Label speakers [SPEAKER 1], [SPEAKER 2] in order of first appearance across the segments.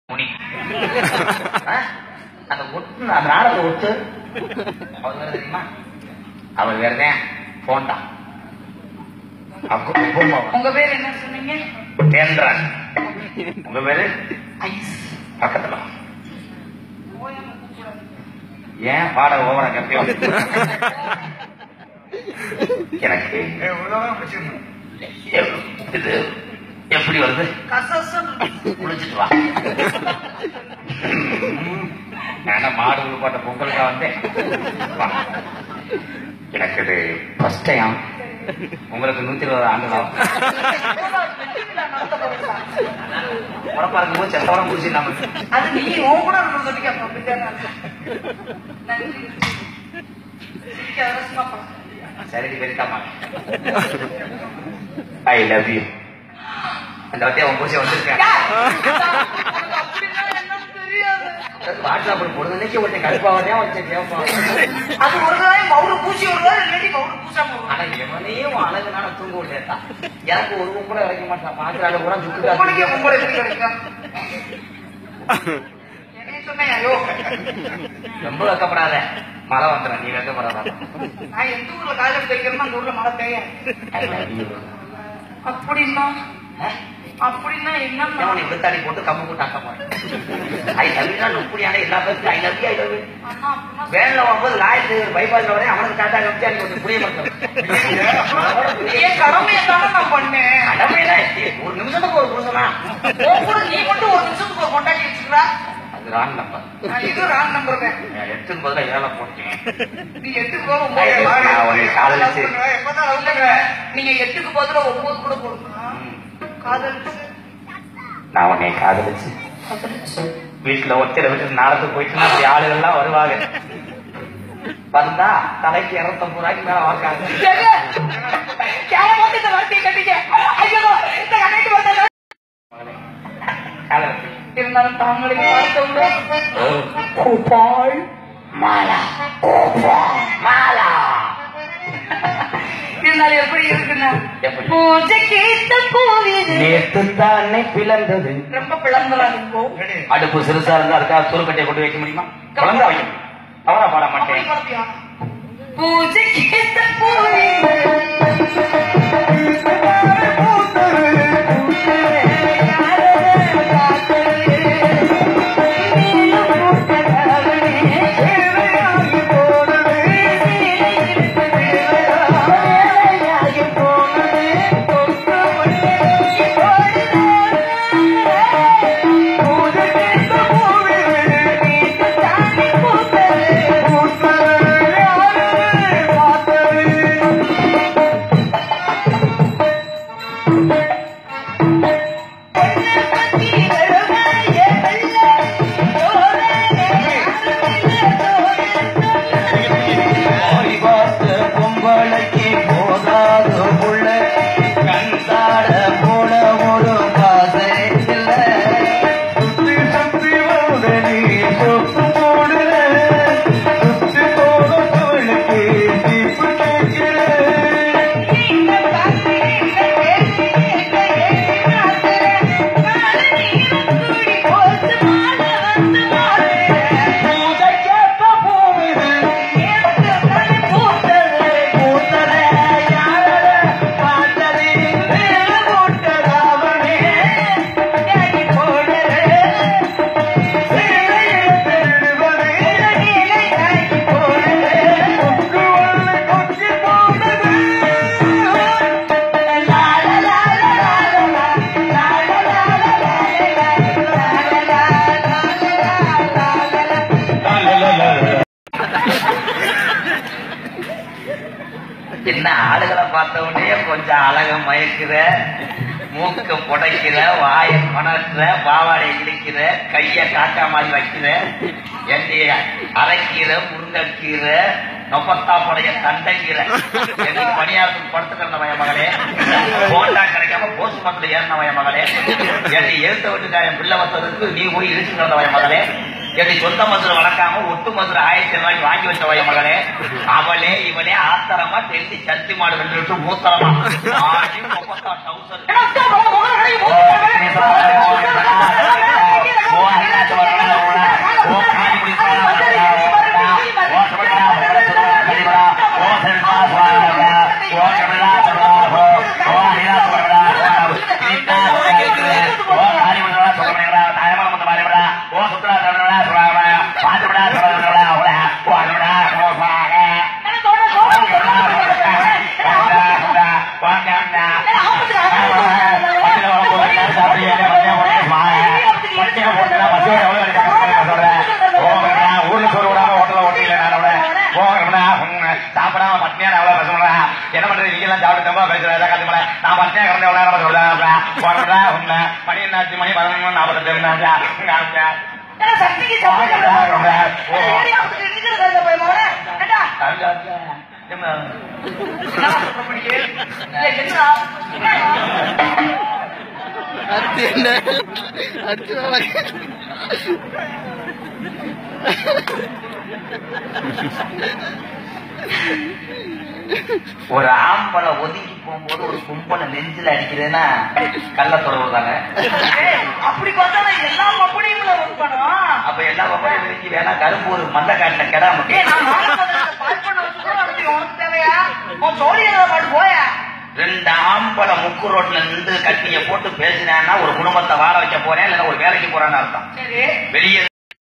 [SPEAKER 1] முனி ஆ? அந்த ஒட்டு அந்த நாடகத்தை ஒட்டு அவர் வேற தெரியுமா அவர் வேறதான் போண்டா அப்போ பொம்மை
[SPEAKER 2] உங்க பேர் என்ன சொன்னீங்க
[SPEAKER 1] தேன்றான் உங்க பேரு பக்கத்துல வா. ஏன் பாட ஓவரா கப்பியோ எனக்கு எப்- இது எப்படி வருது குளிச்சுட்டு வா நான் மாடு உள்பட்ட பொங்கலுக்கா வந்தேன் வா. எனக்கு இது ஃபர்ஸ்ட் டைம் உங்களுக்கு நூத்தி இருபது ஆண்டுகளா உடம்பா இருக்கும்போது செத்தவரம் குடிச்சு நமக்கு
[SPEAKER 2] அது நீ உன் கூட இருக்கணும் சொல்லிக்க அப்ப அப்படித்தான் அர்த்தம். நன்றி. சிரிக்காத, சும்மா பா.
[SPEAKER 1] சரி வெறுக்காமா ஐ லவ் யூ அந்த வார்த்தையை அவன் புரிச்சு வந்திருக்கேன்
[SPEAKER 2] உனக்கு அப்படின்னா என்னன்னு தெரியாது.
[SPEAKER 1] வாட்ஸ்அப்பில் பொழுதுனைக்கு ஒருத்தன் கடுப்பாவதே ஒருத்தன் கேட்பான்
[SPEAKER 2] அது ஒரு நாள் மவுரு பூசி ஒரு நாள் இல்லாட்டி மவுரு பூசாம ஒரு
[SPEAKER 1] ஆனா எவனையும் அழகு நான தூங்க விட்டேன் எனக்கு ஒரு ரூம் கூட வைக்க மாட்டான் பாக்குறாள் கூட சுக்கு
[SPEAKER 2] உங்களுக்கே உங்களை எப்படி கிடைக்கும் என்னைய சொன்னேன் ஐயோ
[SPEAKER 1] ரொம்ப வைக்கப்படாத மழை வந்துடும் நீ வைக்கப்படாத
[SPEAKER 2] நான் எந்த ஊர்ல காலேஜ் வைக்கிறேன்னா அந்த ஊர்ல மழை பெய்ய
[SPEAKER 1] ஐ லவ் யூ
[SPEAKER 2] அப்படின்னா அப்படின்னா என்னன்னா
[SPEAKER 1] அவனை விருத்தாடி போட்டு கம்மு போட்டு ஆக்க போறேன் ஐ லவ் யூ நுப்படியான எல்லா பேருக்கும் I love you I love you
[SPEAKER 2] அண்ணா அப்படின்னா
[SPEAKER 1] வேன்ல வரும்போது லாயத்து பைபாஸ்ல வரேன் அவனுக்கு டாட்டா கமிச்சு அன்னைக்கு கொஞ்சம் புரிய மாட்டேன்
[SPEAKER 2] என் கடமையை தானே நான் பண்ணேன்
[SPEAKER 1] கடமையெல்லாம் எப்படி? ஒரு நிமிஷத்துக்கு ஒரு புருஷனா
[SPEAKER 2] உன் கூட நீ மட்டும் ஒரு நிமிஷத்துக்கு ஒரு கொண்டாடி வச்சுக்கிறா
[SPEAKER 1] அது ராங் நம்பர்
[SPEAKER 2] நான் இது ராங் நம்பர் தான்
[SPEAKER 1] எட்டுக்கு பதிலா ஏழை போட்டேன்
[SPEAKER 2] நீ எட்டுக்கு போக
[SPEAKER 1] ஐயோ,
[SPEAKER 2] ஒன்பது
[SPEAKER 1] நான் உன்னை காதலிச்சு.
[SPEAKER 2] எப்பதான் love பண்ற? நீங்க எட்டுக்கு பதிலா ஒன்பது கூட போடுங்க காதலிச்சு
[SPEAKER 1] நான் உன்னை காதலிச்சு வீட்டுல ஒத்திர விட்டு நாடத்துக்கு போயிட்டுனா அப்படி ஆளுகள்லாம் வருவாங்க வந்தா தலைக்கு இருநூத்தம்பது ரூபாய்க்கு மேல வாக்காங்க
[SPEAKER 2] கேவலம் இந்த வார்த்தையை கட்டிக்க ஐயோ இந்த கண்ணாடி வந்தா
[SPEAKER 1] காதலிச்சு
[SPEAKER 2] இருந்தாலும் தாங்களுக்கு பார்த்தவுடன்
[SPEAKER 1] கூப்பாள் மாலா கூப்பாள் மாலா
[SPEAKER 2] இருந்தாலும் எப்படி இருக்குன்னா
[SPEAKER 1] எப்படி?
[SPEAKER 2] பூஜை கேட்ட கோவில்
[SPEAKER 1] நேத்து தானே பிளந்தது
[SPEAKER 2] ரொம்ப பிளந்தலாம் இருக்கும்
[SPEAKER 1] அடுப்பு சிறுசா இருந்தா இருக்கா தூருக்கட்டையை கொண்டு வைக்க முடியுமா குழந்தை வைக்க முடியும் அவரா பாட
[SPEAKER 2] அப்படி
[SPEAKER 1] மாட்டேன்
[SPEAKER 2] பார்த்தியா? பூஜை கேட்ட கோவில்
[SPEAKER 1] ஓடி பார்த்த பொங்கலைக்கு போதாத புள்ள கண்சாட போல ஒரு காசை இல்ல சுத்தி சுத்தி வந்து நீ சொத்து போடுற சுத்தி போக தோளுக்கு தீப்பு கேட்கிற பூஜை கேட்ட பூமிது பூத்ததே யாரட பார்த்தது மேல போட்டதாவனே என்ன ஆளுகளை பார்த்த உடனே கொஞ்சம் அழக மயக்குற மூக்க புடைக்கிற வாய கொணர்ற பாவாடை இடிக்கிற கைய காக்கா மாதிரி வைக்கிற என்னைய அரைக்கிற முருங்கக்கீர நொப்பத்தா புடைய தண்டைக்கிற என்னைக்கு பணியாரத்துக்கு படுத்துக்கிற வய மகளே போண்டா கிடைக்காம போஸ்ட் மரத்துல ஏறின வய மகளே என்னை எழுத்த விட்டுக்காரன் பிள்ளை வசதுக்கு நீ போய் இழுச்சுக்கிற வய மகளே என்னை சொந்த மதுரை வளர்க்காம ஒட்டு மதுரை ஆயிரத்தி ரூபாய்க்கு வாங்கி வச்ச வய மகளே அவளே இவளே ஆத்தரமா தெரிஞ்சு சத்தி மாடு ரெண்டு மூத்தரமா ஆடி முப்பத்தா டவுசர் சாப்பிடாம பட்னியா எவ்வளவு பேசுறேன் என்ன பண்றது நீங்க எல்லாம் சாப்பிட்டு ரொம்ப பேசுறேன் கத்து மேல நான் பட்னியா கிடந்த எவ்வளவு நேரம் சொல்றேன் உண்மை மணி என்னாச்சு மணி பதினொன்று நாற்பத்தெட்டு
[SPEAKER 2] ஏன்னா சக்திக்கு சப்போர்ட்
[SPEAKER 3] அடுத்து என்ன அடுத்து
[SPEAKER 1] ஒரு ஆம்பளை ஒதுங்கி போகும்போது ஒரு கும்பலை நெஞ்சில அடிக்கிறதுன்னா கள்ள தொடர்பு தானே
[SPEAKER 2] அப்படி பார்த்தா நான் எல்லா மப்படியும் ஒர்க் பண்ணுவோம்
[SPEAKER 1] அப்ப எல்லா பக்கம் விரிஞ்சு வேணா கரும்பு ஒரு மந்த காட்டுல கெடாம
[SPEAKER 2] ஏய், நான் மாநகரத்துல பார்க் பண்ண வச்சுக்கூட உனக்கு உனக்கு தேவையா? உன் ஜோடி ஏதாவது பாட்டு போயா?
[SPEAKER 1] ரெண்டு ஆம்பளை முக்கு ரோட்ல நின்று கட்டிய போட்டு பேசினான்னா ஒரு குடும்பத்தை வாழ வைக்க போறேன் இல்லைன்னா ஒரு வேலைக்கு போறேன்னு அர்த்தம்
[SPEAKER 2] சரி.
[SPEAKER 1] வெளியே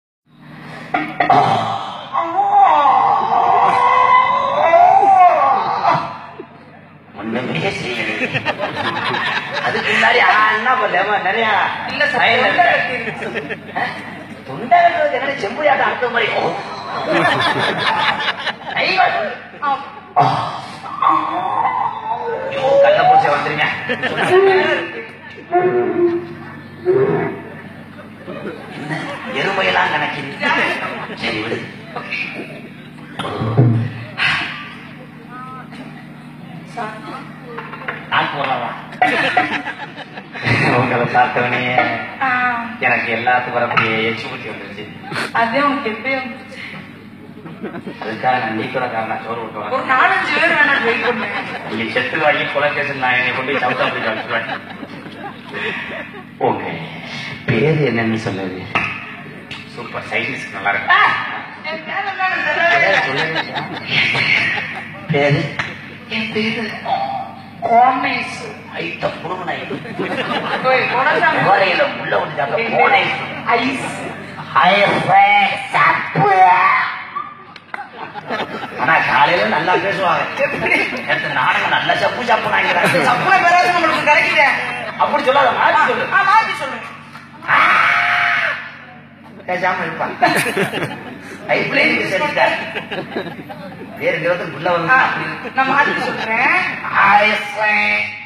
[SPEAKER 1] ஒண்ணுமே செய்யலையே. அதுக்கு முன்னாடி ஆனா பண்ண நிறைய
[SPEAKER 2] இல்ல சார்,
[SPEAKER 1] சைடுல
[SPEAKER 2] தொண்டை
[SPEAKER 1] இருக்க.
[SPEAKER 2] கட்டிருச்சு.
[SPEAKER 1] தொண்டை கட்டுறது என்ன செம்புரியாட்டம் அடுத்த மாதிரி ஓ. ஐயோ. ஐயோ, கள்ள பூச்சை வந்துருங்க என்ன எருமையெல்லாம் கணக்கிது சரி விடு நான் போறவா உங்களை பார்த்தவனே
[SPEAKER 2] ஆ,
[SPEAKER 1] எனக்கு எல்லாத்துக்கும் வரக்கூடிய எச்சு புத்தி வந்துருச்சு
[SPEAKER 2] அதே உனக்கு எப்பயும்
[SPEAKER 1] அதுக்காக நான் நீக்கிற காரணம் சோறு விட்டு
[SPEAKER 2] ஒரு
[SPEAKER 1] வரேன்
[SPEAKER 2] நாலஞ்சு பேர் வேணா ட்ரை பண்ணேன்
[SPEAKER 1] நீங்க செத்து வாங்கி கொலகேசன் நான் என்னை கொண்டு போய் சவுத் ஆப்பிரிக்கா வச்சுருவேன் ஓகே பேரு என்னன்னு சொன்னது சூப்பர் சைடிஸ் நல்லா இருக்கு
[SPEAKER 2] என் பேர் என்னன்னு
[SPEAKER 1] பேரு
[SPEAKER 2] சொல்லவே
[SPEAKER 1] சொல்லவே இல்லையா? பேரு
[SPEAKER 2] என் பேரு கோமேஸ்
[SPEAKER 1] ஐத்த புருவனை
[SPEAKER 2] போய் கொடசாமி
[SPEAKER 1] கோரையில உள்ள வந்து சாப்பிட்ட பூனை
[SPEAKER 2] ஐஸ்
[SPEAKER 1] ஐயப்பே, சப்பு. ஆனா காலையில நல்லா பேசுவாங்க நேத்து நாடகம் நல்ல சப்பு சப்புனாங்க
[SPEAKER 2] சப்புல பேராச்சும் நம்மளுக்கு கிடைக்குதே
[SPEAKER 1] அப்படி சொல்லாத மாத்தி சொல்லு
[SPEAKER 2] ஆ, மாத்தி சொல்லுங்க
[SPEAKER 1] பேசாம இருப்பான் லைஃப்லைன் செஞ்சுட்டார் வேறு இருபத்தி உள்ள வந்து
[SPEAKER 2] ஆ,
[SPEAKER 1] அப்படி
[SPEAKER 2] நான் மாத்தி சொல்றேன்
[SPEAKER 1] ஐயப்பே,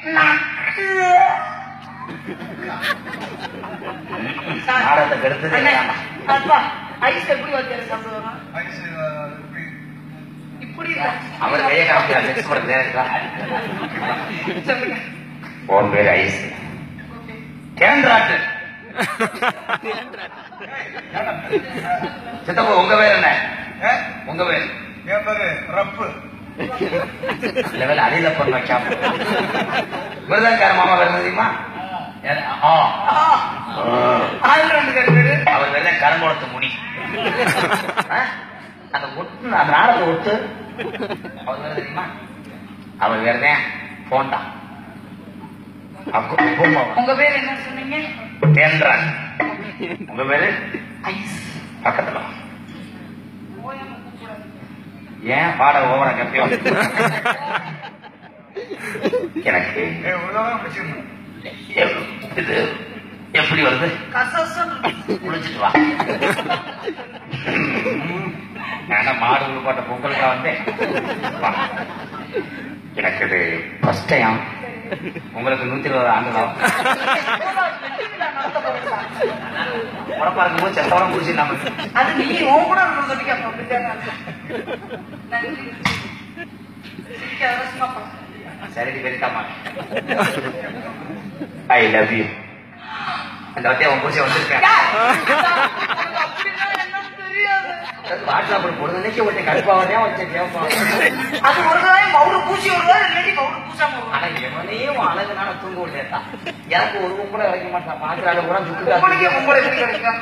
[SPEAKER 1] நாடகத்தை கெடுத்ததே
[SPEAKER 2] அண்ணே,
[SPEAKER 1] இல்லாம.
[SPEAKER 2] அப்பா, ஐஸ் எப்படி வைக்கிற சாப்பிடுவாங்க இப்படி இல்ல.
[SPEAKER 1] அவர் கையை காமிக்கிறார் செக்ஸ் பண்ண இருக்கா
[SPEAKER 2] சொல்லுங்க
[SPEAKER 1] உன் பேர் ஐஸ் கேன்றாட்டு சித்தப்பா உங்க பேர் என்ன உங்க பேர்
[SPEAKER 4] என் பேரு ரப்பு
[SPEAKER 1] லெவல் அடியில பண்ண வைக்காம விருதங்கார மாமா வேற தெரியுமா யாரு? ஆ.
[SPEAKER 2] ஆள் ரெண்டு பேர் பேரு
[SPEAKER 1] அவர் வேற கருங்குளத்து முனி ஆ? அந்த ஒட்டு அந்த நாடகத்தை ஒட்டு அவர் வேற தெரியுமா அவர் வேறதான் போண்டா அப்போ
[SPEAKER 2] உங்க பேர் என்ன சொன்னீங்க
[SPEAKER 1] தேன்றான் உங்க பேரு
[SPEAKER 2] ஐஸ்
[SPEAKER 1] பக்கத்துல வா. ஏன் பாட ஓவரா கப்பியோ எனக்கு
[SPEAKER 4] ஏய், உள்ளதான் வச்சிருந்தேன்
[SPEAKER 1] எப்- இது எப்படி வருது
[SPEAKER 2] கசசம்
[SPEAKER 1] குளிச்சுட்டு வா நான் மாடு போட்ட பொங்கலுக்கா வந்தேன் வா. எனக்கு இது ஃபர்ஸ்ட் டைம் உங்களுக்கு நூத்தி இருபது ஆண்டு தான் உடம்பா இருக்கும்போது செத்தவரம் குடிச்சு நம்ம
[SPEAKER 2] அது நீ உன் கூட இருக்கிற சொல்லிக்க அப்ப அப்படித்தானே அர்த்தம். நன்றி சிரிக்காத சும்மா பா.
[SPEAKER 1] சரி வெரிட்டாமா ஐ லவ் யூ அந்த வத்தியா உன் புருஷன் வந்திருக்கேன்
[SPEAKER 2] யார்? உனக்கு அப்படின்னா என்னன்னு தெரியாது
[SPEAKER 1] வாட்ஸ்அப்ல பொழுதுனைக்கு ஒருத்தன் கடுப்பாவதே ஒருத்தன் கேட்பான்
[SPEAKER 2] அது ஒரு தடவை பவுடர் பூசி வருவா இல்லாட்டி பவுடர் பூசாம வருவா
[SPEAKER 1] ஆனா எவனையும் அழகுனால தூங்க விட்டேன் எனக்கு ஒரு ரூம் கூட வைக்க மாட்டான் பாக்குறாங்க கூட
[SPEAKER 2] உங்களுக்கே
[SPEAKER 1] சுட்டு
[SPEAKER 2] உங்களை எப்படி கிடைக்கும்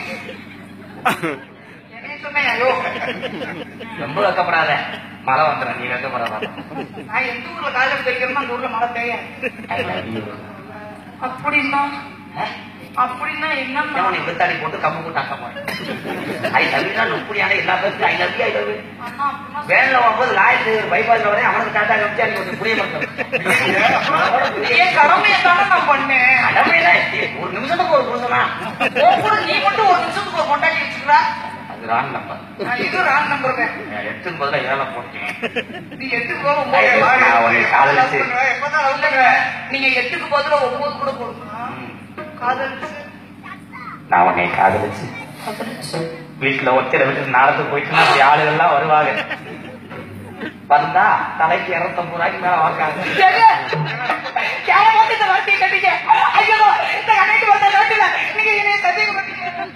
[SPEAKER 2] என்னைய சொன்னேன் ஐயோ
[SPEAKER 1] ரொம்ப வைக்கப்படாத மழை வந்துடும் நீ வைக்கப்படாத
[SPEAKER 2] நான் எந்த ஊர்ல காலேஜ் படிக்கிறேன்னா அந்த ஊர்ல மழை பெய்யாது
[SPEAKER 1] ஐ லவ் யூ
[SPEAKER 2] அப்படின்னா அப்படின்னா என்னம்மா
[SPEAKER 1] அவனை வித்தாடி போட்டு கம்பு போட்டு அக்க போறேன் ஐ லவ்னா நுப்படியான எல்லா பேருக்கும் ஐ லவ் ஐ லவ்
[SPEAKER 2] அண்ணா அப்படின்னா
[SPEAKER 1] வேன்ல வரும்போது லாயத்து பைபாஸ்ல வரேன் அவனுக்கு டாட்டா கமிச்சு அன்னைக்கு கொஞ்சம் புரிய மாட்டேன்
[SPEAKER 2] என் கடமையை தானே நான் பண்ணேன்
[SPEAKER 1] கடமையில ஒரு நிமிஷத்துக்கு ஒரு புருஷனா
[SPEAKER 2] உன் கூட நீ மட்டும் ஒரு நிமிஷத்துக்கு ஒரு கொண்டாடி வச்சுக்கிறா
[SPEAKER 1] அது ராங் நம்பர்
[SPEAKER 2] நான் இது ராங் நம்பருங்க
[SPEAKER 1] எட்டுக்கு பதிலா ஏழை போட்டேன்
[SPEAKER 2] நீ எட்டுக்கு போக
[SPEAKER 1] ஐயோ,
[SPEAKER 2] ஒன்பது
[SPEAKER 1] நான் உன்னை காதலிச்சு.
[SPEAKER 2] எப்பதான் இல்லைங்க நீங்க எட்டுக்கு பதிலா ஒன்பது கூட போடுங்க காதலிச்சு
[SPEAKER 1] நான் உன்னை காதலிச்சு வீட்டுல ஒத்திர விட்டு நாளத்துக்கு போயிட்டு அப்படி ஆளுகள்லாம் வருவாங்க வந்தா தலைக்கு இருநூத்தம்பது ரூபாய்க்கு மேல வாக்காங்க
[SPEAKER 2] ஏங்க, யாரை வந்து இந்த வார்த்தையை கட்டிக்க? ஐயோ, இந்த கடைக்கு வந்த நேரத்துல நீங்க என்னைய சந்தேகப்பட்டீங்க.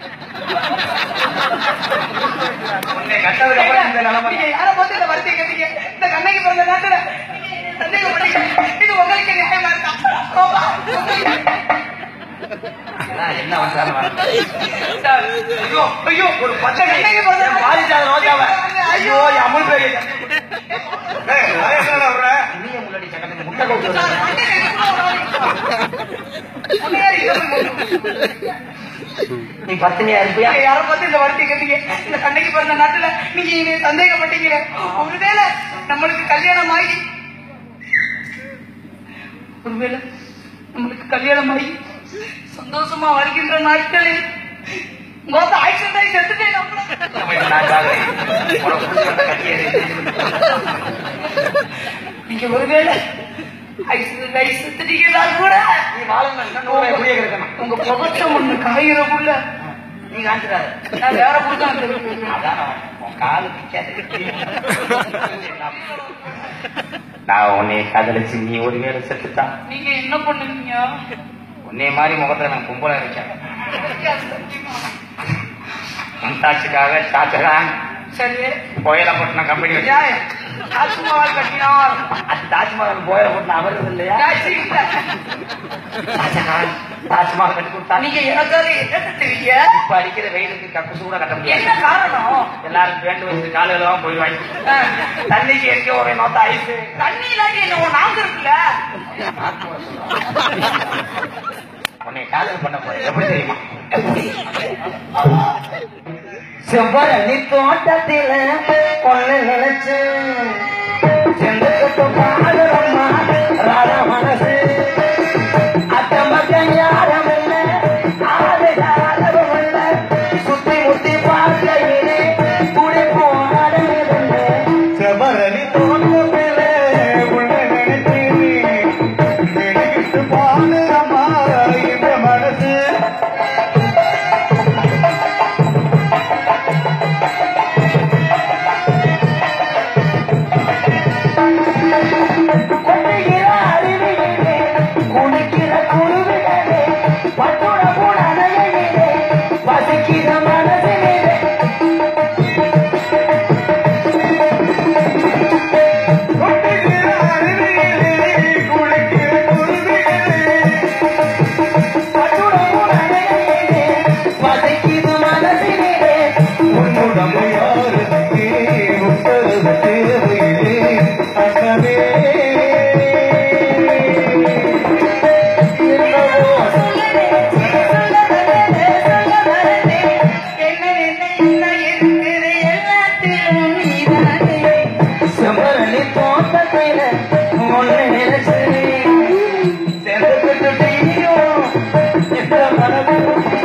[SPEAKER 1] உன்னை கட்டதுக்கு அப்புறம் இந்த நிலைமை
[SPEAKER 2] நீங்க யாரை பார்த்து இந்த வார்த்தையை கட்டிக்க? இந்த கண்ணைக்கு பிறந்த நேரத்துல நீங்க என்னைய சந்தேகப்பட்டீங்க. இது உங்களுக்கு நியாயமா இருக்கா? ஆமா, உங்களுக்கு.
[SPEAKER 1] அதான் என்ன வந்தாலும் வரட்டும்.
[SPEAKER 2] சார்,
[SPEAKER 1] ஐயோ ஐயோ ஒரு பச்சை
[SPEAKER 2] கண்ணைக்கு பிறந்த
[SPEAKER 1] பாதிச்சாத ரோஜாவை ஐயோ என் அமுல் பேரு
[SPEAKER 4] ஏய், அதை என்னடா விடுற?
[SPEAKER 1] இனிய முன்னாடி சக்கரத்துக்கு முட்டை கொண்டு
[SPEAKER 2] சார்,
[SPEAKER 1] வந்து
[SPEAKER 2] மண்டையில எதுக்குள்ள ஒரு ஆள் முன்னாடி இருக்க
[SPEAKER 1] நீ பத்தினியா இருப்பியா
[SPEAKER 2] நீங்க யாரை பார்த்து இந்த வார்த்தையை கேட்டீங்க இந்த கண்ணைக்கு பிறந்த நாட்டுல நீங்க என்னை சந்தேகப்பட்டீங்க ஒருவேளை நம்மளுக்கு கல்யாணம் ஆகி ஒருவேளை நம்மளுக்கு கல்யாணம் ஆகி சந்தோஷமா வருகின்ற நாட்களில் மொத்த ஆக்சிடென்ட் ஆகி செத்துட்டேன் நம்மள.
[SPEAKER 1] நான் சாகுறேன். உனக்கு புடிச்ச கட்டி எடு.
[SPEAKER 2] நீங்க ஒருவேளை ஆக்சிடென்ட் ஆகி செத்துட்டீங்கன்னா கூட
[SPEAKER 1] நீ வாழணும் இன்னும் நூறு ரூபாய் புரிய கிடக்கணும்
[SPEAKER 2] உங்க புகச்சம் ஒண்ணு காயிறக்குள்ள
[SPEAKER 1] நீ காமிச்சிடாத
[SPEAKER 2] நான் வேற புடுக்கான்
[SPEAKER 1] அதான் நான் உன் காலு பிக்காது. நான் உன்னை காதலிச்சு நீ ஒரு வேலை செத்துட்டான்
[SPEAKER 2] நீங்க என்ன பண்ணுவீங்க
[SPEAKER 1] உன்னை மாதிரி முகத்துல நான் கும்பலா இருக்கேன் மும்தாட்சிக்காக ஷாஜகான்
[SPEAKER 2] சரி
[SPEAKER 1] கோயிலப்பட்டினம் கம்பெனி வச்சு
[SPEAKER 2] ஏன் தாஜ்மஹால் கட்டினார்
[SPEAKER 1] அது தாஜ்மஹால் கோயிலப்பட்டினம் அவரது இல்லையா
[SPEAKER 2] காட்சி இல்ல.
[SPEAKER 1] ஷாஜகான் தாஜ்மஹால் கட்டி கொடுத்தா
[SPEAKER 2] நீங்க எனக்காக என்ன கட்டுவீங்க
[SPEAKER 1] இப்ப அடிக்கிற வெயிலுக்கு கப்பு கூட கட்ட முடியாது
[SPEAKER 2] என்ன காரணம்
[SPEAKER 1] எல்லாரும் பேண்ட் வச்சு காலையில தான் போய் வாங்கி
[SPEAKER 2] ஆ,
[SPEAKER 1] தண்ணிக்கு எங்க ஒரே நோத்த ஐஸ்
[SPEAKER 2] தண்ணி இல்லாட்டி என்ன உன் நாக்கு இருக்குல்ல
[SPEAKER 1] உன்னை காதல் பண்ண போறேன் எப்படி தெரியுமா செவ்வரணி தோட்டத்தில பொண்ணு நினைச்சு செந்துக்கு பாடுறம்மா ராத மனசு அக்கம் பக்கம் யாரும் இல்ல ஆறு காலவும் இல்ல சுத்தி முத்தி பார்க்கையிலே குடிப்போம் அடங்குதுன்னு
[SPEAKER 4] செவ்வரணி தோட்டத்திலே உன்னை நினைச்சு வெளியிட்டு பாடுறம்மா இந்த மனசு
[SPEAKER 1] கொட்டுகிற அருவியிலே குளிக்கிற குருவிகளே பட்டுட புனகையிலே வசிக்கிற மனசிலே
[SPEAKER 4] கொட்டுகிற அருவியிலே குளிக்கிற குருவிகளே
[SPEAKER 1] பட்டுட புனகையிலே வசிக்கிற மனசிலே
[SPEAKER 4] உன்னுடம்பு யாருக்கு உத்தரவு தேவையில்லை அண்ணவே
[SPEAKER 1] செம்பரணி தோட்டத்தில ஒண்ணு நினைச்சு சேர்ந்துக்கிட்டு டீயும் இந்த மனது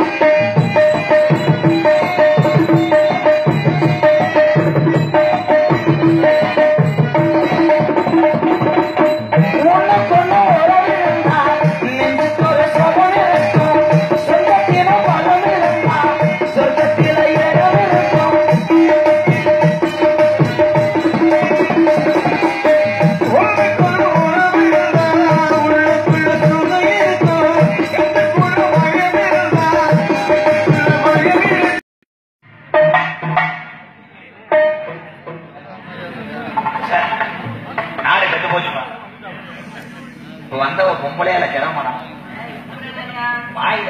[SPEAKER 1] உனக்குள்ள உறவு இருந்தா, நெஞ்சுக்குள்ள சுகம் இருக்கும். சொர்க்கத்தில பலம் இருந்தா, சொர்க்கத்தில இடம் இருக்கும்.
[SPEAKER 4] உனக்குள்ள உறவு இருந்தா உள்ளுக்குள்ள சுகம் இருக்கும் எனக்குள்ள பயம் இருந்தா உள்ளுக்குள்ள பயம் இருக்கும்
[SPEAKER 1] நாடு கெட்டு போச்சுப்பா இப்ப வந்தவ பொம்பளையால கிளம்பணும் வாயில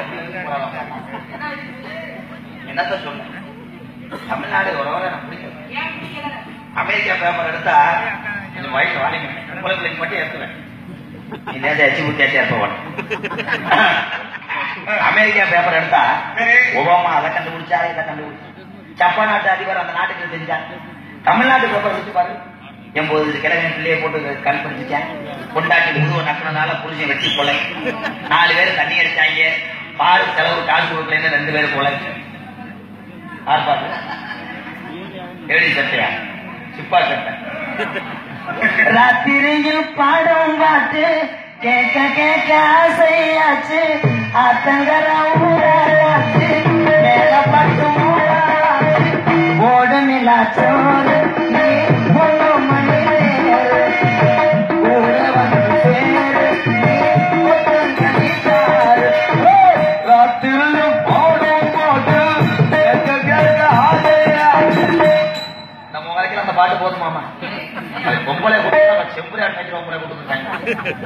[SPEAKER 1] என்னத்த சொல்ல தமிழ்நாடு உறவரை நான் பிடிக்கும் அமெரிக்கா பேப்பர் எடுத்தா இந்த வயசு வாலிங்க பொம்பளை பிள்ளைங்க மட்டும் எடுத்துவேன் இல்லையா அச்சு ஊத்தி அச்சு இருப்ப அமெரிக்கா பேப்பர் எடுத்தா
[SPEAKER 4] சரி.
[SPEAKER 1] ஒபாமா அதை கண்டுபிடிச்சாரு இதை கண்டுபிடிச்சாரு ஜப்பான் நாட்டு அதிபர் அந்த நாட்டுக்கு செஞ்சார் தமிழ்நாட்டு பேப்பர் வச்சு பாரு எண்பது கிழமை பிள்ளைய போட்டு கண் படிச்சுட்டேன் கொண்டாட்டி முதுவை நக்கினதால புரிஞ்சு வெட்டி கொலை நாலு பேர் தண்ணி அடிச்சாங்க பால் செலவு காசு கொடுக்கலன்னு ரெண்டு பேரும் கொலை ஆர்ப்பாட்டு ஏடி சட்டையா சிப்பா சட்டை ராத்திரியில் பாடும் பாட்டு கேட்க கேட்க ஆசையாச்சு ஆத்தங்கர ஊராச்சு மேல பட்டு ஊராச்சு ஓடு நிலாச்சோறு நீ ஒண்ணு மணி நேரம் கூட வந்து சேரு நீ ஒத்தம் கணித்தாரு ராத்திரியில் பாடும் பாட்டு கேட்க கேட்க ஆசையாச்சு நம்ம வரைக்கும் அந்த பாட்டு போதுமாமா அது பொம்பளை கூட்டு செம்புரி அடிச்சு பொம்பளை கூட்டு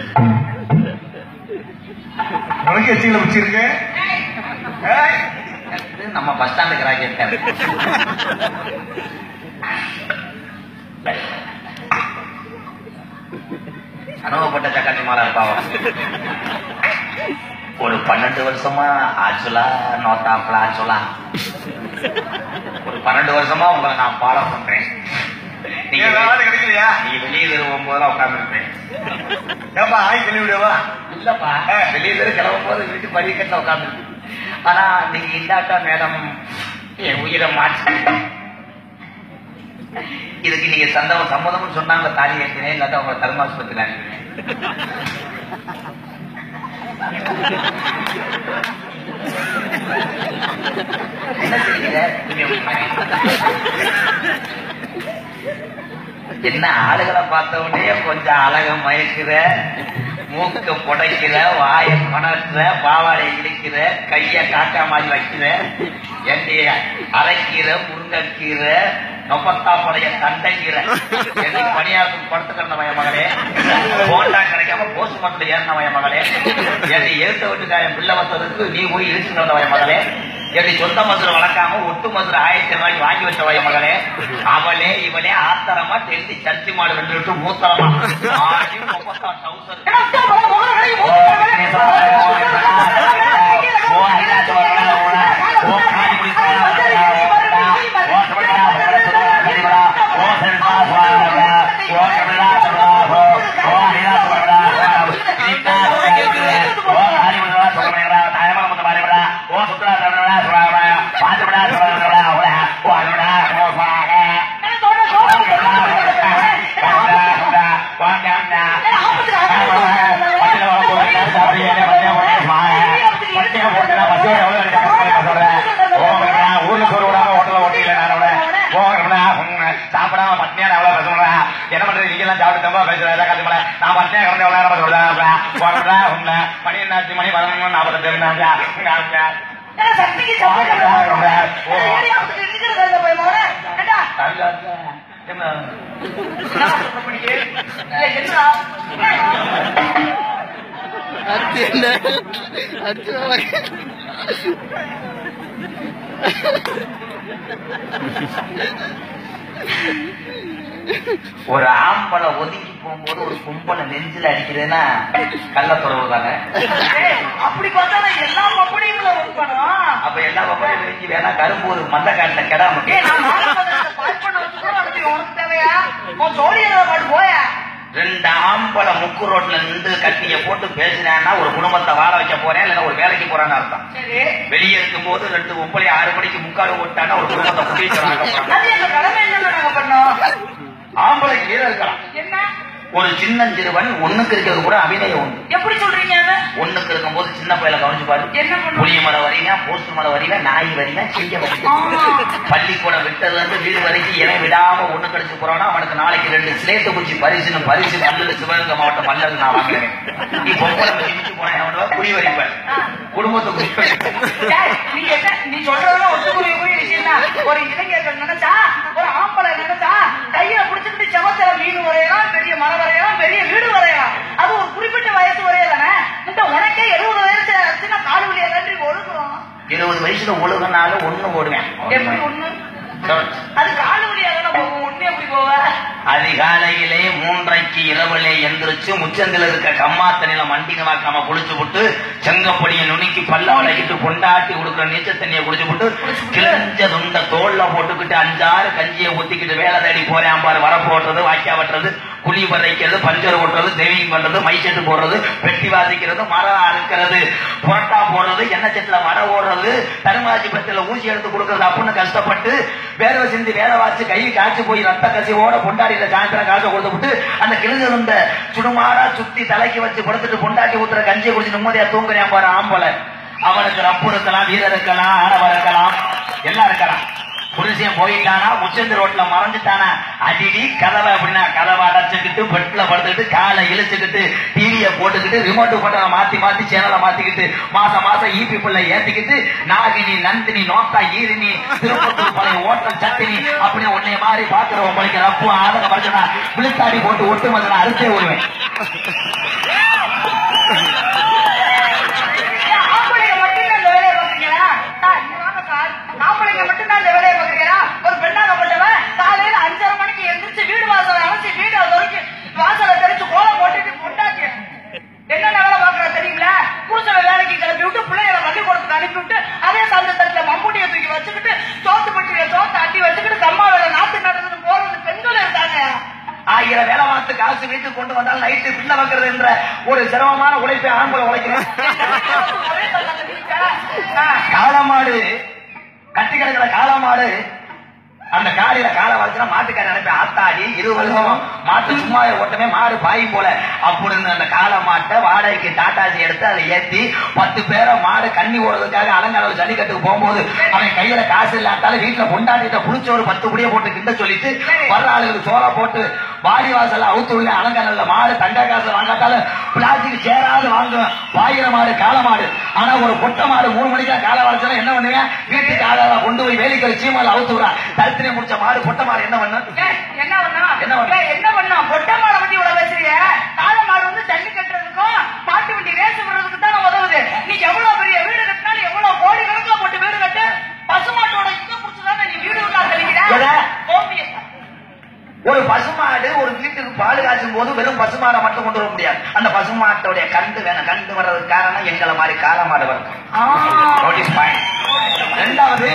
[SPEAKER 4] உனக்கு எச்சிங்கள வச்சிருக்கு ஏய்,
[SPEAKER 1] நம்ம பஸ் ஸ்டாண்டுக்கு ராக்கெட் அனுபவப்பட்ட சக்காத்தி மாலா பாவம் ஒரு பன்னெண்டு வருஷமா ஆச்சுலா நோத்தாப்ல ஆச்சுலா ஒரு பன்னெண்டு வருஷமா உங்களை நான் ஃபாலோ பண்றேன் நீங்க
[SPEAKER 4] ஏன் வேலை கிடைக்கலையா
[SPEAKER 1] நீ வெளியே தருவும் போதெல்லாம் உட்காந்துருப்பேன்
[SPEAKER 4] ஏப்பா ஆய் சொல்லி விடுவா
[SPEAKER 1] இல்லப்பா வெளியே பேர் கிளம்பும் போது வீட்டு படிக்கட்டில் உட்காந்து ஆனா நீங்க இந்தாட்டா மேடம் என் உயிரை மாற்றி இதுக்கு நீங்க சந்தவம் சம்மதம்னு சொன்னாங்க தாலி ஏற்றினேன் இல்லாட்டா உங்களை தர்மாஸ்பத்திரியில் அனுப்பினேன் என்ன செய்யுங்க என்ன ஆளுகளை பார்த்த உடனே கொஞ்சம் அழக மயக்கிற மூக்க புடைக்கிற வாய கொணர்ற பாவாடை இழுக்கிற கைய காக்கா மாதிரி வைக்கிற என்னைய அரைக்கீரை முருங்கக்கீரை நொப்பத்தா புடைய தண்டைக்கீரை என்னை பணியாற்றும் படுத்துக்கிற வய மகளே போண்டா கிடைக்காம போஸ்ட் மட்டும் ஏறின வய மகளே என்னை எழுத்த விட்டுக்காய பிள்ளை வந்ததுக்கு நீ போய் இழுச்சுக்கிற வய மகளே என்னை சொந்த மதுரை வளர்க்காம ஒட்டு மதுரை ஆயிரத்தி ரூபாய்க்கு வாங்கி வச்ச வய மகளே அவளே இவளே ஆத்தரமா தெரிஞ்சு சர்ச்சி மாடு வென்று மூத்தரமா ஆடி முப்பத்தா டவுசர்
[SPEAKER 4] ஊர்ல சோறு விடாம ஹோட்டல்ல ஓட்டில நான் சாப்பிடாம பட்னியா எவ்வளவு பேசுறேன் என்ன பண்றது நீங்க எல்லாம் சாப்பிட்டு தம்பா பேசுறேன் காத்து மேல நான் பட்னியா கிடந்து எவ்வளவு நேரம் சொல்றேன் போடுறா உண்மை மணி என்னாச்சு மணி பதினொன்று நாற்பத்தெட்டு இருந்தாங்க
[SPEAKER 2] சக்திக்கு என்ன என்னடா
[SPEAKER 3] அடுத்து என்ன அடுத்து வாங்க.
[SPEAKER 1] ஒரு ஆம்பளை ஒதுங்கி போகும்போது ஒரு கும்பலை நெஞ்சில அடிக்கிறதுன்னா கள்ளத்துறவு தானே
[SPEAKER 2] ஏய், அப்படி பார்த்தா நான் எல்லா பப்படியும் ஒர்க் பண்ணுவோம்
[SPEAKER 1] அப்ப எல்லா பக்கம் விரிஞ்சு வேணா கரும்பு ஒரு மந்த காட்டுல கெடாம
[SPEAKER 2] ஏய், நான் மாலாபுரத்துல பால் பண்ண வச்சு கூட அடுத்து உனக்கு தேவையா உன் ஜோடி எழுத பாட்டு போயா
[SPEAKER 1] ரெண்டு ஆம்பளை முக்கு ரோட்ல நின்று கட்டிய போட்டு பேசினான்னா ஒரு குடும்பத்தை வாழ வைக்க போறேன் இல்லைன்னா ஒரு வேலைக்கு போறேன்னு அர்த்தம்
[SPEAKER 2] சரி
[SPEAKER 1] வெளியே இருக்கும் போது ரெண்டு ஒம்பளை ஆறு மணிக்கு முக்கால் ஓட்டானா ஒரு குடும்பத்தை குடிக்கிறாங்க
[SPEAKER 2] அது எங்க கடமை என்ன நாங்க பண்ணோம்
[SPEAKER 1] ஆம்பளை கீழே இருக்கலாம்
[SPEAKER 2] என்ன
[SPEAKER 1] ஒரு சின்னஞ்சிறுவன் ஒண்ணுக்கு இருக்கிறது கூட அபிநயம் உண்டு
[SPEAKER 2] எப்படி சொல்றீங்க அதை?
[SPEAKER 1] ஒண்ணுக்கு இருக்கும்போது சின்ன பையல கவனிச்சு பாரு
[SPEAKER 2] என்ன பண்ணுவோம்
[SPEAKER 1] புளிய மரம் வரீங்க போஸ்ட் மரம் வரீங்க நாய் வரீங்க சிங்க வரீங்க பள்ளிக்கூடம் விட்டதுல இருந்து வீடு வரைக்கும் இணை விடாம ஒண்ணு கழிச்சு போறானா அவனுக்கு நாளைக்கு ரெண்டு சிலேட்டு குச்சி பரிசுன்னு பரிசு மல்லு சிவகங்கை மாவட்டம் மல்லது நான் வாங்குறேன் நீ பொம்பளை வச்சு மிச்சு போனேன் அவனோட குறி வரிப்பேன் குடும்பத்தை குறி வரிப்பேன்
[SPEAKER 2] டேய், நீ என்ன நீ சொல்றதெல்லாம் ஒத்துக்குரிய கூடிய விஷயம் தான் ஒரு இளைஞர்கள் நினைச்சா ஒரு ஆம்பளை நினைச்சா கையில புடிச்சுக்கிட்டு செவத்துல மீன் வரையலாம் பெரிய மரம் வரையலாம் பெரிய வீடு வரையலாம் அது ஒரு குறிப்பிட்ட வயசு வரைய தானே இந்த உனக்கே எழுபது வயசு ஆச்சுன்னா காடு வழியா நன்றி ஒழுகும்
[SPEAKER 1] இருபது வயசுல ஒழுகுனாலும் ஒண்ணு ஓடுவேன்
[SPEAKER 2] எப்படி ஒண்ணு அது காடு வழியா தானே போகும் ஒண்ணு எப்படி போவ
[SPEAKER 1] அதிகாலையிலே மூன்றைக்கு இரவிலே எந்திரிச்சு முச்சந்தில இருக்க கம்மாத்தனில மண்டிங்க வாக்காம குளிச்சு விட்டு செங்கப்படியை நுணுக்கி பல்ல வளைக்கிட்டு பொண்டாட்டி கொடுக்குற நீச்சல் தண்ணியை குடிச்சு விட்டு கிழிஞ்ச துண்ட தோல்ல போட்டுக்கிட்டு அஞ்சாறு கஞ்சியை ஊத்திக்கிட்டு வேலை தேடி போறேன் பாரு வரப்பு ஓட்டுறது வாக்கியா வெட்டுறது குழி பதைக்கிறது பஞ்சர் ஓட்டுறது சேவிங் பண்றது மை செட்டு போடுறது வெட்டி வாசிக்கிறது மரம் அறுக்கிறது புரட்டா போடுறது எண்ணெய் செட்டுல மரம் ஓடுறது தருமாஜி பத்தில ஊசி எடுத்து கொடுக்கறது அப்படின்னு கஷ்டப்பட்டு வேர்வை சிந்தி வேலை வாச்சு கை காய்ச்சி போய் ரத்த கசிவோட பொண்டாடியில சாயந்தரம் காசை கொடுத்து விட்டு அந்த கிழிஞ்ச துண்ட சுடுமாடா சுத்தி தலைக்கு வச்சு கொடுத்துட்டு பொண்டாட்டி ஊத்துற கஞ்சியை குடிச்சு நிம்மதியா தூங்குறேன் பாரு ஆம்பளை அவனுக்கு ரப்பு இருக்கலாம் வீரர் இருக்கலாம் ஆணவம் இருக்கலாம் எல்லாம் இருக்கலாம் புருஷன் போயிட்டானா உச்சந்த ரோட்ல மறைஞ்சிட்டானா அடிடி கதவை அப்படின்னா கதவை அடைச்சுக்கிட்டு பெட்ல படுத்துக்கிட்டு காலை இழுச்சுக்கிட்டு டிவிய போட்டுக்கிட்டு ரிமோட் பட்டனை மாத்தி மாத்தி சேனலை மாத்திக்கிட்டு மாசம் மாசம் ஈபி பிள்ளை ஏத்திக்கிட்டு நாகினி நந்தினி நோத்தா ஈரினி திருப்பத்தூர் பழைய ஓட்டல் சட்டினி அப்படின்னு உன்னைய மாதிரி பாக்குறவன் பழைக்க ரப்பு ஆதங்க பறிச்சனா விழுத்தாடி போட்டு ஒட்டு மந்தன அறுத்தே விடுவேன்
[SPEAKER 2] ஆம்பளைங்க மட்டும்தான் இந்த வேலையை பாக்குறீங்களா சார், இங்க வாங்க சார். ஆம்பளைங்க மட்டும்தான் இந்த வேலையை பாக்குறீங்களா ஒரு பெண்ணாகப்பட்டவன் காலையில அஞ்சரை மணிக்கு எந்திரிச்சு வீடு வாசலை அழைச்சி வீடு வரைக்கும் வாசலை தெளிச்சு கோலம் போட்டுட்டு பொண்டாட்டி என்னென்ன வேலை பாக்குறா தெரியுங்களா பூசலை வேலைக்கு கிளப்பி விட்டு பிள்ளைகளை பள்ளிக்கூடத்துக்கு அனுப்பி விட்டு அதே சந்த தட்டுல மம்பூட்டியை தூக்கி வச்சுக்கிட்டு சோத்து பட்டியில சோத்து அட்டி வச்சுக்கிட்டு கம்மா வேலை நாத்து நடந்து போறது பெண்கள் இருக்காங்க
[SPEAKER 1] ஆயிரம் வேலை பார்த்து காசு வீட்டுக்கு கொண்டு வந்தால் நைட்டு பிள்ளை வைக்கிறது என்ற ஒரு சிரமமான உழைப்பை ஆண்களை உழைக்கிறேன்
[SPEAKER 2] ஒரே சொல்லாத வீட்டுல. ஆ.
[SPEAKER 1] காளமாடு கட்டி கிடக்கிற காளமாடு அந்த காலையில காலை வச்சுனா மாட்டுக்கார நினைப்ப ஆத்தாடி இரு வருஷம் மாட்டு சும்மா ஓட்டமே மாடு பாய் போல அப்படின்னு அந்த காளை மாட்டை வாடகைக்கு டாட்டாசி எடுத்து அதை ஏத்தி பத்து பேரை மாடு கண்ணி ஓடுறதுக்காக அலங்காரம் ஜல்லிக்கட்டுக்கு போகும்போது அவன் கையில காசு இல்லாட்டாலும் வீட்டுல பொண்டாட்டிட்ட புளிச்ச ஒரு பத்து புடிய போட்டு கிண்ட சொல்லிட்டு வர்ற ஆளுகளுக்கு சோறா போட்டு வாடி வாசல்ல அவுத்து உள்ள அலங்காரம்ல மாடு தங்க காசு வாங்காட்டாலும் பிளாஸ்டிக் சேராது வாங்குவேன் பாயிர மாடு காளை மாடு ஆனா ஒரு பொட்டை மாடு மூணு மணிக்கா காலை வளர்ச்சா என்ன பண்ணுவேன் வீட்டுக்கு ஆளாளா கொண்டு போய் வேலிக்கல் சீமால அவுத்து விடுறா தரித்திரை முடிச்ச மாடு பொட்டை மாடு என்ன பண்ணு
[SPEAKER 2] ஏய், என்ன பண்ணா
[SPEAKER 1] என்ன பண்ணா?
[SPEAKER 2] ஏய், என்ன பண்ணா பொட்டை மாடை பத்தி இவ்வளவு பேசுறீங்க காளை மாடு வந்து ஜல்லி கட்டுறதுக்கும் மாட்டு வண்டி ரேஸ் விடுறதுக்கு தான் உதவுது நீ எவ்வளவு பெரிய வீடு கட்டினாலும் எவ்வளவு கோடி கணக்குல போட்டு வீடு கட்டு பசுமாட்டோட இதை புடிச்சுதான் நீ வீடு விட்டா
[SPEAKER 1] எதை?
[SPEAKER 2] தெளிக்கிற கோமியம்
[SPEAKER 1] ஒரு பசுமாடு ஒரு வீட்டுக்கு பால் காய்ச்சும் போது வெறும் பசுமாடை மட்டும் கொண்டு வர முடியாது அந்த பசுமாட்டோடைய கண்டு வேணும் கண்டு வர்றதுக்கு காரணம் எங்களை மாதிரி காளை மாடு வரும் நோட்டீஸ் பாயிண்ட் ரெண்டாவது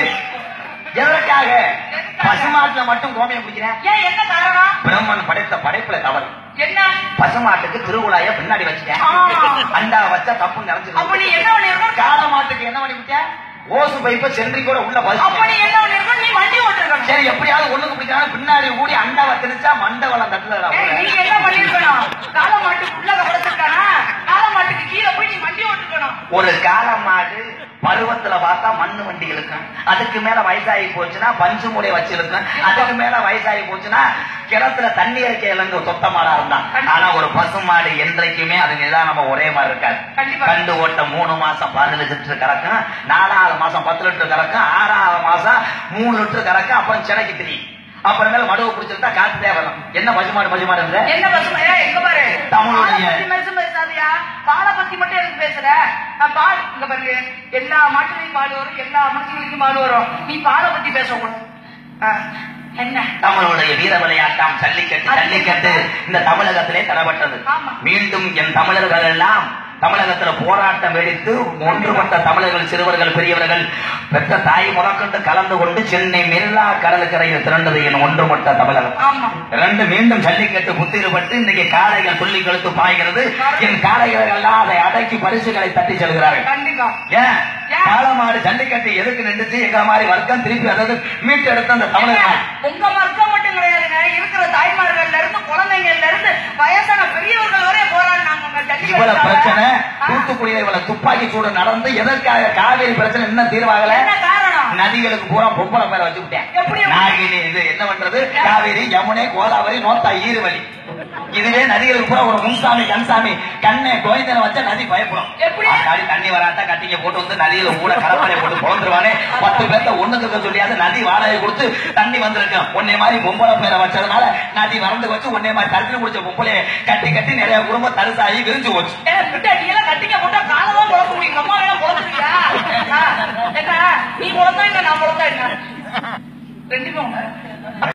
[SPEAKER 1] எதற்காக பசுமாட்டுல மட்டும் கோமியம் பிடிக்கிறேன்
[SPEAKER 2] ஏன் என்ன காரணம்
[SPEAKER 1] பிரம்மன் படைத்த படைப்புல தவறு
[SPEAKER 2] என்ன
[SPEAKER 1] பசுமாட்டுக்கு திருவிழாய பின்னாடி வச்சுட்டேன்
[SPEAKER 2] ஆ.
[SPEAKER 1] அண்டா வச்சா தப்பு
[SPEAKER 2] அப்ப நீ என்ன பண்ணிருக்கணும்
[SPEAKER 1] காளை மாட்டுக்கு என்ன பண்ணி விட்டேன் ஓசு பைப்ப சென்றி கூட உள்ள
[SPEAKER 2] அப்ப
[SPEAKER 1] பசு
[SPEAKER 2] நீ என்ன பண்ணிருக்கணும் நீ வண்டி ஓட்டிருக்கணும்
[SPEAKER 1] சரி எப்படியாவது ஒண்ணுக்கு பிடிக்கிறாங்க பின்னாடி கூடி அண்டாவை திணிச்சா மண்டவளம் தட்டுல
[SPEAKER 2] ஏய், நீ என்ன பண்ணிருக்கணும் காளை மாட்டுக்கு உள்ள படுத்திருக்கானா காளை மாட்டுக்கு கீழே போய் நீ வண்டி ஓட்டிருக்கணும்
[SPEAKER 1] ஒரு காளை மாடு பருவத்துல பார்த்தா மண்ணு வண்டி இழுக்கும் அதுக்கு மேல வயசாகி போச்சுன்னா பஞ்சு மூடை வச்சு இழுக்கும் அதுக்கு மேல வயசாகி போச்சுன்னா கிணத்துல தண்ணி இறக்க இழந்து தொத்த மாடா இருந்தான் ஆனா ஒரு பசு மாடு என்றைக்குமே அது நிதானமா ஒரே மாதிரி இருக்காது
[SPEAKER 2] கண்டிப்பா.
[SPEAKER 1] கண்டு ஓட்ட மூணு மாசம் பதினஞ்சு லிட்டர் கறக்கும் நாலாவது மாசம் பத்து லிட்டர் கறக்கும் ஆறாவது மாசம் மூணு லிட்டர் கறக்கும் அப்புறம் சினைக்கு தெரியும் அப்புறமேல மடுவை பிடிச்சிருந்தா காத்து தேவலாம் என்ன பசுமாடு பசுமாடு இருந்த
[SPEAKER 2] என்ன பசுமா ஏய், எங்க பாரு
[SPEAKER 1] தமிழுடைய-
[SPEAKER 2] பாலை பத்தி மட்டும் பேசாதயா பாலை பத்தி மட்டும் எதுக்கு பேசுற நான் பால் இங்க பாருங்க எல்லா மாட்டுலையும் பால் வரும் எல்லா மனுஷங்களுக்கும் பால் வரும் நீ பாலை பத்தி பேசக்கூடாது ஆ, என்ன
[SPEAKER 1] நம்மளுடைய வீர விளையாட்டாம் ஜல்லிக்கட்டு ஜல்லிக்கட்டு இந்த தமிழகத்திலே தரப்பட்டது
[SPEAKER 2] ஆமா.
[SPEAKER 1] மீண்டும் என் தமிழர்கள் எல்லாம் தமிழகத்துல போராட்டம் வெடித்து ஒன்றுபட்ட தமிழர்கள் சிறுவர்கள் பெரியவர்கள் பெற்ற தாய் முறக்கொண்டு கலந்து கொண்டு சென்னை மெரினா கடற்கரையில் திரண்டது என் ஒன்றுபட்ட தமிழகம்
[SPEAKER 2] ஆமா
[SPEAKER 1] ரெண்டு மீண்டும் ஜல்லிக்கட்டு புத்திரப்பட்டு இன்னைக்கு காளைகள் துள்ளி கழுத்து பாய்கிறது என் காளைகள் எல்லாம் அதை அடக்கி பரிசுகளை தட்டி செல்கிறார்கள்
[SPEAKER 2] கண்டிப்பா
[SPEAKER 1] ஏன்
[SPEAKER 2] ஏன்?
[SPEAKER 1] காளமாடு ஜல்லிக்கட்டு எதுக்கு நின்றுச்சு எங்க மாதிரி வர்க்கம் திருப்பி அதாவது மீட்டு எடுத்த அந்த தமிழர்கள்
[SPEAKER 2] உங்க வர்க்கம் மட்டும் கிடையாதுங்க இருக்கிற தாய்மார்கள்ல இருந்து குழந்தைங்கள்ல இருந்து வயசான பெரியவர்கள் வரை போராடினாங்க உங்க
[SPEAKER 1] இவ்வளவு
[SPEAKER 2] ஜல்லிக்கட்டுக்காக.
[SPEAKER 1] பிரச்சனை
[SPEAKER 2] ஆ,
[SPEAKER 1] தூத்துக்குடியில இவ்வளவு துப்பாக்கி சூடு நடந்து எதற்காக காவேரி பிரச்சனை இன்னும் தீர்வாகல
[SPEAKER 2] என்ன காரணம்
[SPEAKER 1] நதிகளுக்கு பூரா பொம்பளை பேரை வச்சுக்கிட்டேன்
[SPEAKER 2] எப்படி?
[SPEAKER 1] நாகினி இது என்ன பண்றது காவேரி யமுனை கோதாவரி நோத்தா ஈருவலி இதுவே நதிகளுக்கு பூரா ஒரு முன்சாமி கண்சாமி கண்ணை கோயந்தனை வச்சா நதி பயப்படும்
[SPEAKER 2] எப்படி?
[SPEAKER 1] அக்காடி தண்ணி வராட்டா கட்டிங்க போட்டு வந்து நதியில கூட கலப்படைய போட்டு பிறந்துருவானே பத்து பேர்த்த ஒண்ணுக்கு இருக்க சொல்லியாது நதி வாடகை கொடுத்து தண்ணி வந்திருக்கு உன்னை மாதிரி பொம்பளை பேரை வச்சதுனால நதி வறந்து வச்சு உன்னை மாதிரி தடுத்து முடிச்ச பொம்பளைய கட்டி கட்டி நிறைய குடும்பம் தரிசாகி விரிஞ்சு போச்சு
[SPEAKER 2] ஏய், விட்டா நீ எல்லாம் கட்டிக்க போட்டா காலதான் குழப்ப முடியும் அம்மா வேணா குழப்பியா என்ன நீ குழந்தா என்ன நான் குழந்தா என்ன ரெண்டுமே உண்டு